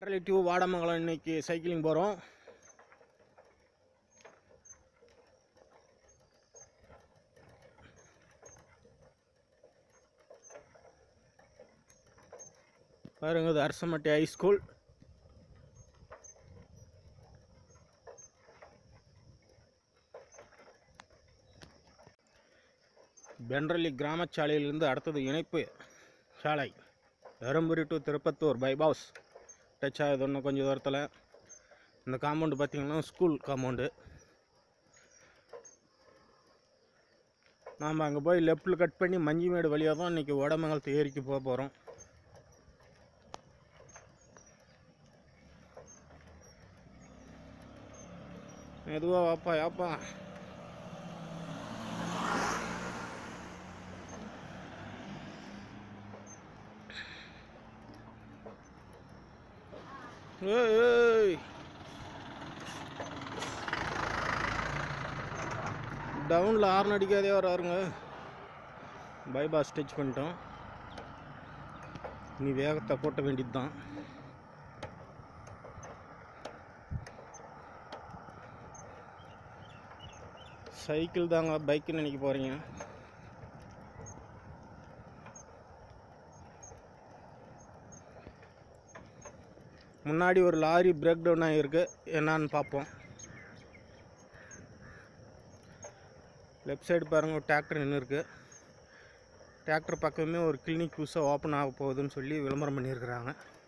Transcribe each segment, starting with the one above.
relative வாடமங்கலம் இன்னைக்கு cycling போகிறோம் பாருங்க இது அரசமட்டி ஹை ஸ்கூல் பென்ரலி கிராமச் சாலையிலிருந்து அடுத்தது இணைப்பு சாலை Dharmapuri to Tirupattur bypass touch ஆகுது இன்னும் கொஞ்சம் தூரத்தில் இந்த காம்பவுண்டு பார்த்திங்கன்னா ஸ்கூல் காம்பவுண்டு நாம் அங்கே போய் லெஃப்ட்டில் கட் பண்ணி மஞ்சிமேடு வழியாக தான் இன்றைக்கி வடமங்கலத்து ஏரிக்கு போக போகிறோம் மெதுவாக வாப்பா யாப்பா ஏய் ஏய் டவுனில் ஹார்ன் அடிக்காதே வராருங்க பைபாஸ் ஸ்டிச் பண்ணிட்டோம் நீ வேகத்தை கூட்ட வேண்டியது தான் சைக்கிள் தாங்க பைக்குன்னு நினைக்க போகிறீங்க முன்னாடி ஒரு லாரி பிரேக் டவுன் ஆகிருக்கு என்னான்னு பார்ப்போம் லெஃப்ட் சைடு பாருங்கள் ஒரு டிராக்டர் நின்று இருக்கு டிராக்டர் பக்கமே ஒரு கிளினிக் புதுசாக ஓப்பன் ஆக போகுதுன்னு சொல்லி விளம்பரம் பண்ணியிருக்கிறாங்க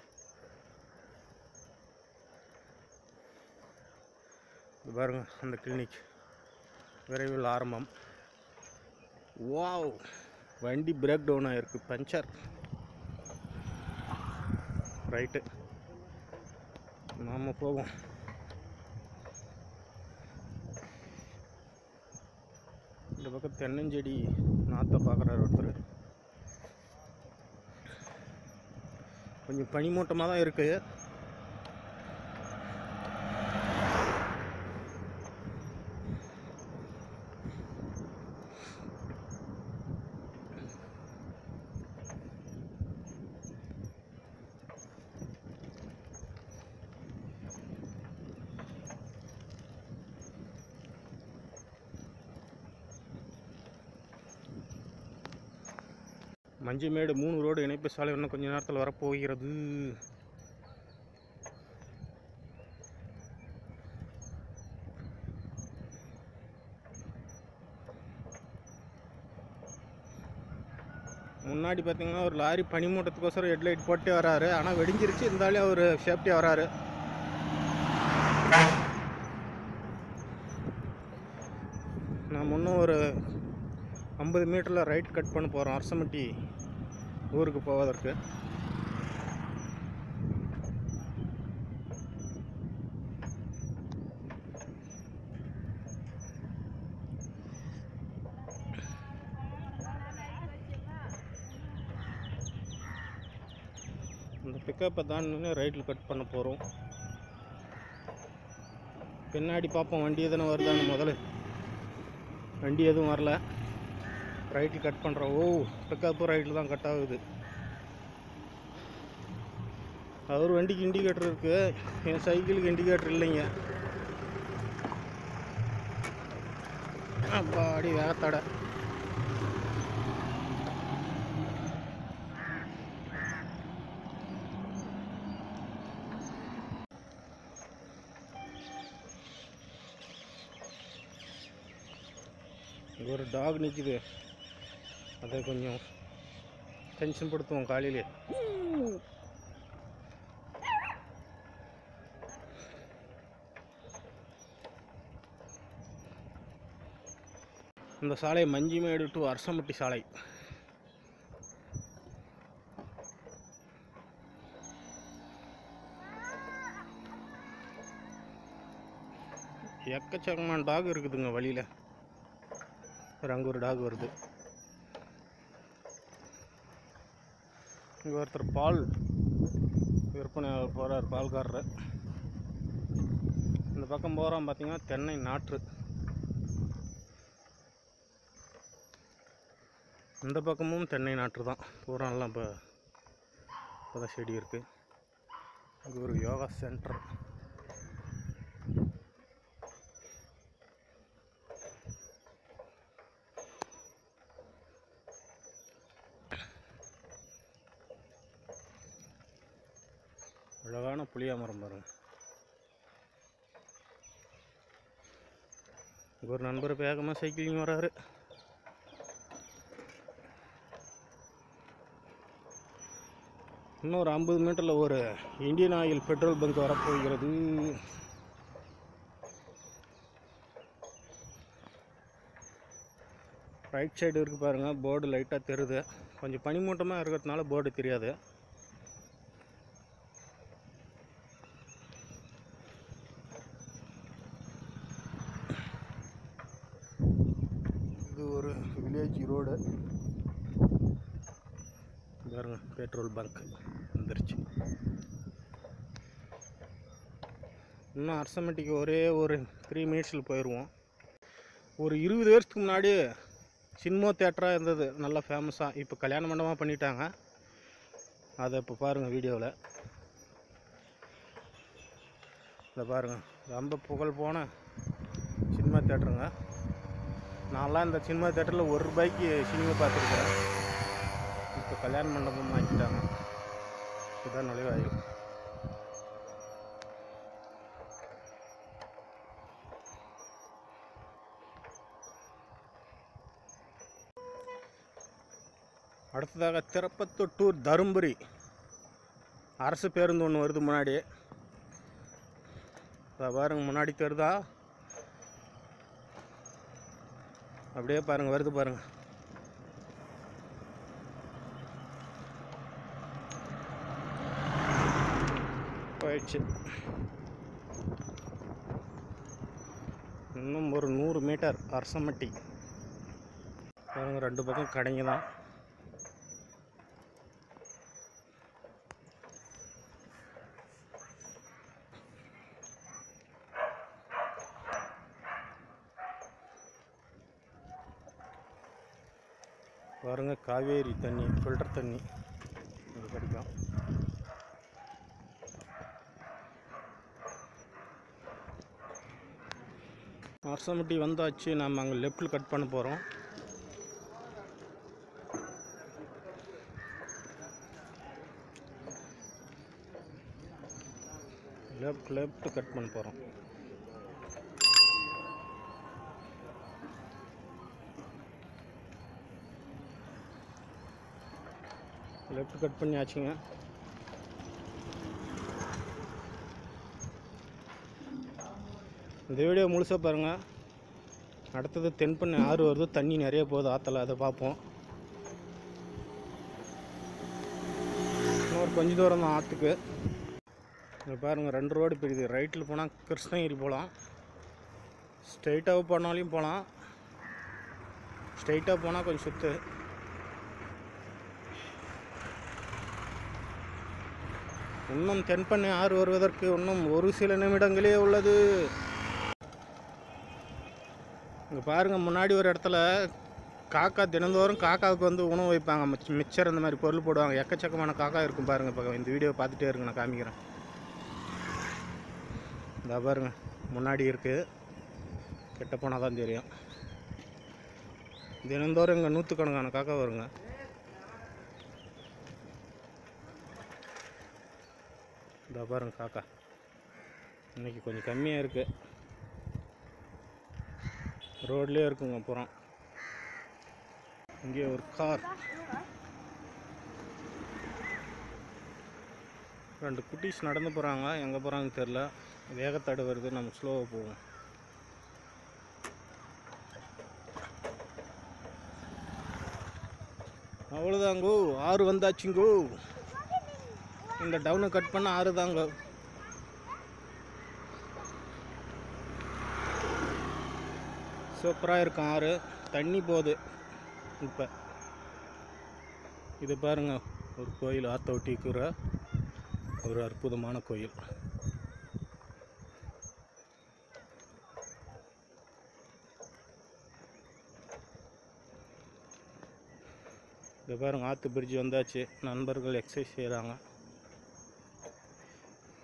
இது பாருங்க அந்த கிளினிக் விரைவில் ஆரம்பம் வாவ் வண்டி பிரேக் டவுன் ஆகிருக்கு பஞ்சர் ரைட்டு நாம் போவோம் இந்த பக்கம் தென்னஞ்செடி நாற்றை பார்க்குறாரு ஒருத்தர் கொஞ்சம் பனிமூட்டமாக தான் இருக்குது மஞ்சிமேடு மூணு ரோடு இணைப்பு சாலை இன்னும் கொஞ்ச நேரத்தில் வரப்போகிறது முன்னாடி பார்த்தீங்கன்னா ஒரு லாரி பனிமூட்டத்துக்கோசரம் ஹெட்லைட் போட்டே வராரு ஆனால் வெடிஞ்சிருச்சு இருந்தாலும் அவர் சேஃப்டியாக வராரு நாம் இன்னும் ஒரு ஐம்பது மீட்டரில் ரைட் கட் பண்ண போகிறோம் அரசமட்டி ஊருக்கு போவதற்கு இந்த பிக்கப்பை தான் ரைட்டில் கட் பண்ண போகிறோம் பின்னாடி பார்ப்போம் வண்டி எதுனா வருதான்னு முதல்ல வண்டி எதுவும் வரல ரைட்டில் கட் பண்ணுறோம் ஓ பிக்கப்பு ரைட்டில் தான் கட் ஆகுது அவர் வண்டிக்கு இண்டிகேட்டர் இருக்கு என் சைக்கிளுக்கு இண்டிகேட்டர் இல்லைங்க அப்பாடி வேகத்தடை இங்கே ஒரு டாக் நிற்குது அதை கொஞ்சம் டென்ஷன் படுத்துவோம் காலையிலே இந்த சாலை மஞ்சிமேடு டு அரசம்பட்டி சாலை எக்கச்சக்கமான டாக் இருக்குதுங்க வழியில் ஒரு அங்கே ஒரு டாக் வருது இங்கே ஒருத்தர் பால் விற்பனை போகிறார் பால்காரர் இந்த பக்கம் போகிறோம் பார்த்தீங்கன்னா தென்னை நாற்று இந்த பக்கமும் தென்னை நாற்று தான் பூராலாம் இப்போ இப்போ தான் செடி இருக்குது இங்கே ஒரு யோகா சென்டர் அழகான புளியா மரம் பாருங்க இங்க ஒரு நண்பர் வேகமாக சைக்கிளிங் வராரு இன்னும் ஒரு ஐம்பது மீட்டரில் ஒரு இந்தியன் ஆயில் பெட்ரோல் பங்க் வரப்போகிறது ரைட் சைடு இருக்கு பாருங்கள் போர்டு லைட்டாக தெரியுது கொஞ்சம் பனிமூட்டமாக இருக்கிறதுனால போர்டு தெரியாது இது ஒரு வில்லேஜ் ரோடு பாருங்க பெட்ரோல் பங்க் வந்துருச்சு இன்னும் அரசமெட்டிக்கு ஒரே ஒரு த்ரீ மினிட்ஸில் போயிடுவோம் ஒரு இருபது வருஷத்துக்கு முன்னாடி சினிமா தேட்டராக இருந்தது நல்லா ஃபேமஸாக இப்போ கல்யாண மண்டபமாக பண்ணிட்டாங்க அதை இப்போ பாருங்கள் வீடியோவில் இதை பாருங்கள் ரொம்ப புகழ் போன சினிமா தேட்டருங்க நான்லாம் இந்த சினிமா தேட்டரில் ஒரு ரூபாய்க்கு சினிமா பார்த்துருக்குறேன் இப்போ கல்யாண மண்டபம் ஆக்கிட்டாங்க இதுதான் நுழைவாயில் அடுத்ததாக திருப்பத்தூர் டு தருமபுரி அரசு பேருந்து ஒன்று வருது முன்னாடி இதை பாருங்க முன்னாடி தெரியுதா அப்படியே பாருங்க வருது பாருங்க போயிடுச்சு இன்னும் ஒரு நூறு மீட்டர் அரசமட்டி பாருங்க ரெண்டு பக்கம் கடைங்க தான் பாருங்க காவேரி தண்ணி ஃபில்டர் தண்ணி இது கிடைக்கும் அரசமட்டி வந்தாச்சு நாம் அங்கே லெஃப்டில் கட் பண்ண போகிறோம் லெஃப்ட் லெஃப்ட் கட் பண்ண போகிறோம் லெஃப்ட் கட் பண்ணியாச்சுங்க இந்த வீடியோ முழுசாக பாருங்கள் அடுத்தது தென்பண்ணை ஆறு வருது தண்ணி நிறைய போகுது ஆற்றுல அதை பார்ப்போம் இன்னொரு கொஞ்ச தூரம் தான் ஆற்றுக்கு இங்கே பாருங்கள் ரெண்டு ரோடு பிரியுது ரைட்டில் போனால் கிருஷ்ணகிரி போகலாம் ஸ்ட்ரைட்டாக போனாலையும் போகலாம் ஸ்ட்ரைட்டாக போனால் கொஞ்சம் சுற்று இன்னும் தென்பண்ணை ஆறு வருவதற்கு இன்னும் ஒரு சில நிமிடங்களே உள்ளது இங்கே பாருங்கள் முன்னாடி ஒரு இடத்துல காக்கா தினந்தோறும் காக்காவுக்கு வந்து உணவு வைப்பாங்க மிச்ச- மிச்சர் இந்த மாதிரி பொருள் போடுவாங்க எக்கச்சக்கமான காக்கா இருக்கும் பாருங்கள் இப்போ இந்த வீடியோ பார்த்துட்டே இருக்கு நான் காமிக்கிறேன் இந்த பாருங்க முன்னாடி இருக்குது கிட்ட போனால் தான் தெரியும் தினந்தோறும் இங்கே நூற்றுக்கணக்கான காக்கா வருங்க இந்த பாருங்க காக்கா இன்னைக்கு கொஞ்சம் கம்மியாக இருக்குது ரோட்லேயே இருக்குங்க அப்புறம் இங்கே ஒரு கார் ரெண்டு குட்டீஸ் நடந்து போகிறாங்க எங்கே போகிறாங்கன்னு தெரில வேகத்தடை வருது நம்ம ஸ்லோவாக போவோம் அவ்வளோதாங்கோ ஆறு வந்தாச்சுங்கோ இந்த டவுனை கட் பண்ண ஆறு தாங்க சூப்பராக இருக்கும் ஆறு தண்ணி போகுது இப்போ இது பாருங்க ஒரு கோயில் ஆற்ற ஒட்டிக்கிற ஒரு அற்புதமான கோயில் இது பாருங்க ஆற்று பிரிட்ஜ் வந்தாச்சு நண்பர்கள் எக்ஸசைஸ் செய்கிறாங்க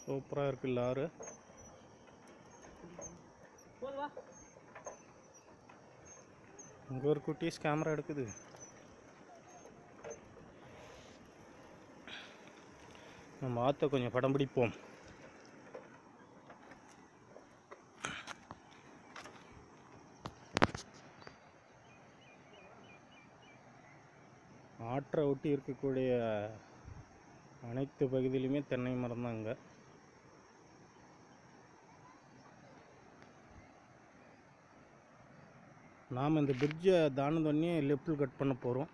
சூப்பராக இருக்குல்ல ஆறு இங்கே ஒரு குட்டீஸ் கேமரா எடுக்குது நம்ம ஆற்ற கொஞ்சம் படம் பிடிப்போம் ஆற்றை ஒட்டி இருக்கக்கூடிய அனைத்து பகுதியிலுமே தென்னை மரம் தான் இங்கே நாம் இந்த பிரிட்ஜை தானதொன்னே லெஃப்டில் கட் பண்ண போகிறோம்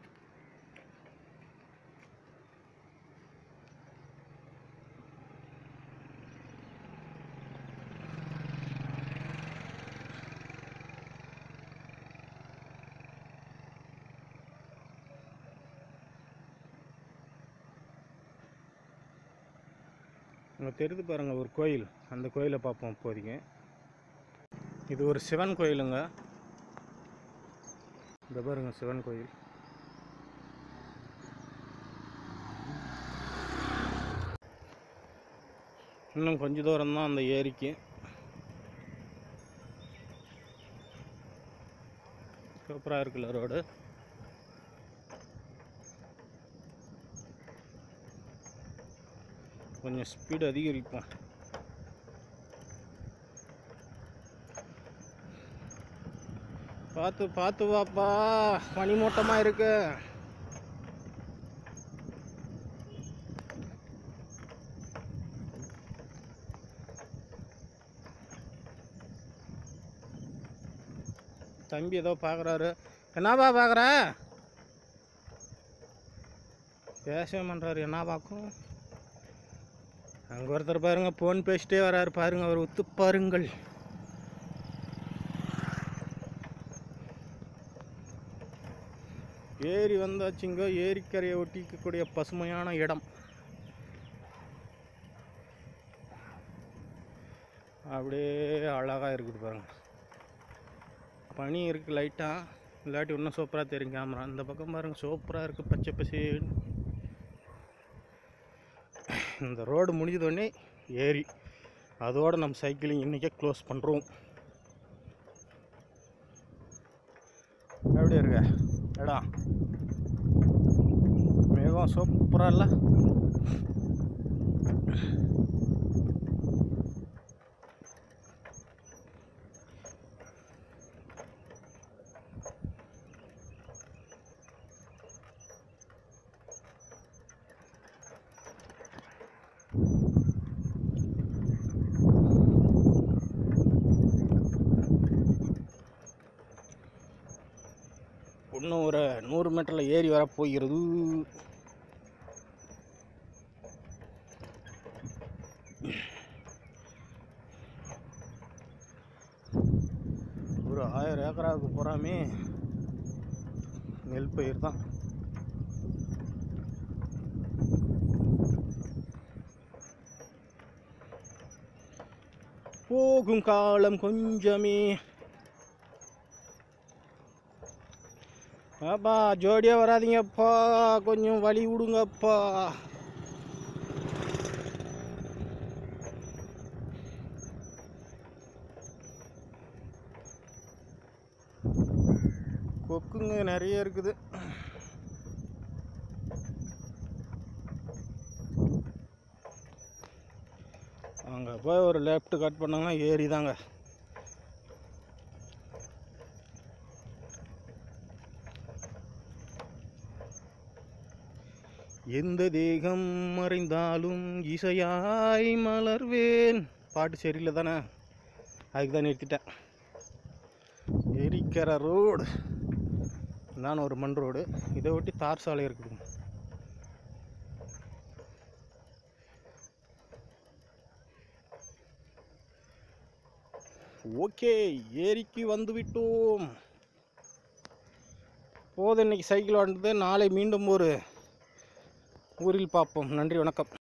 அங்கே தெரியுது பாருங்கள் ஒரு கோயில் அந்த கோயிலை பார்ப்போம் இப்போதைக்கு இது ஒரு சிவன் கோயிலுங்க இந்த பாருங்க சிவன் கோயில் இன்னும் கொஞ்ச தூரம் தான் அந்த ஏரிக்கு சூப்பராக இருக்குல்ல ரோடு கொஞ்சம் ஸ்பீடு அதிகரிப்போம் பார்த்து பார்த்து வாப்பா பனிமூட்டமாக இருக்கு தம்பி ஏதோ பார்க்குறாரு என்னப்பா பார்க்குற பேசவே பண்ணுறாரு என்ன பார்க்கும் அங்கே ஒருத்தர் பாருங்க ஃபோன் பேசிட்டே வராரு பாருங்க அவர் ஒத்து பாருங்கள் ஏரி வந்தாச்சுங்க ஏரிக்கரையை ஒட்டிக்கக்கூடிய பசுமையான இடம் அப்படியே அழகாக இருக்குது பாருங்க பனி இருக்குது லைட்டாக இல்லாட்டி இன்னும் சூப்பராக தெரியும் கேமரா இந்த பக்கம் பாருங்க சூப்பராக இருக்குது பச்சை பசேன்னு இந்த ரோடு முடிஞ்சதோடனே ஏரி அதோட நம்ம சைக்கிளிங் இன்றைக்கே க்ளோஸ் பண்ணுறோம் எப்படி இருக்க இடம் மிகவும் சூப்பராக இல்லை இன்னும் ஒரு நூறு மீட்டரில் ஏறி வர போகிறது ஒரு ஆயிரம் ஏக்கராவுக்கு பூராமே நெல் பயிர் தான் போகும் காலம் கொஞ்சமே அப்பா ஜோடியாக வராதீங்கப்பா கொஞ்சம் வழி விடுங்கப்பா கொக்குங்க நிறைய இருக்குது அங்கே போய் ஒரு லெஃப்ட் கட் பண்ணாங்கன்னா ஏரி தாங்க எந்த தேகம் மறைந்தாலும் இசையாய் மலர்வேன் பாட்டு சரியில்லை தானே அதுக்கு தான் நிறுத்திட்டேன் எரிக்கிற ரோடு நான் ஒரு மண் ரோடு இதை ஒட்டி தார் சாலை இருக்குது ஓகே ஏரிக்கு வந்து விட்டோம் போதும் இன்னைக்கு சைக்கிள் வாழ்ந்தது நாளை மீண்டும் ஒரு ஊரில் பார்ப்போம் நன்றி வணக்கம்